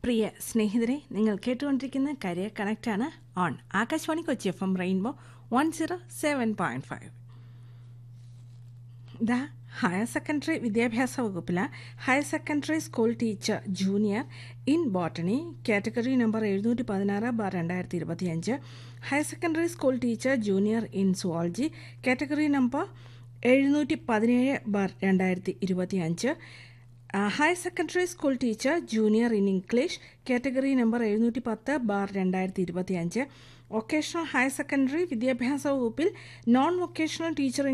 പ്രിയ സ്നേഹിതരെ നിങ്ങൾ കേട്ടുകൊണ്ടിരിക്കുന്ന കരിയർ കണക്റ്റാണ് on Akashvani Kochi F M rainbow one zero seven point five the higher secondary വിദ്യാഭ്യാസ വകുപ്പിലെ higher secondary school teacher junior in botany category number എഴുന്നൂറ്റി പതിനാറ് ബാർ രണ്ടായിരത്തി ഇരുപത്തിയഞ്ച് higher secondary school teacher junior in zoology category number എഴുന്നൂറ്റി പതിനേഴ് bar രണ്ടായിരത്തി ഇരുപത്തിയഞ്ച് higher secondary school teacher junior in English category number എഴുന്നൂറ്റി പത്ത് ബാർ രണ്ടായിരത്തി ഇരുപത്തിയഞ്ച് വൊക്കേഷണൽ ഹയർ സെക്കൻഡറി വിദ്യാഭ്യാസ വകുപ്പിൽ നോൺ വൊക്കേഷണൽ ടീച്ചർ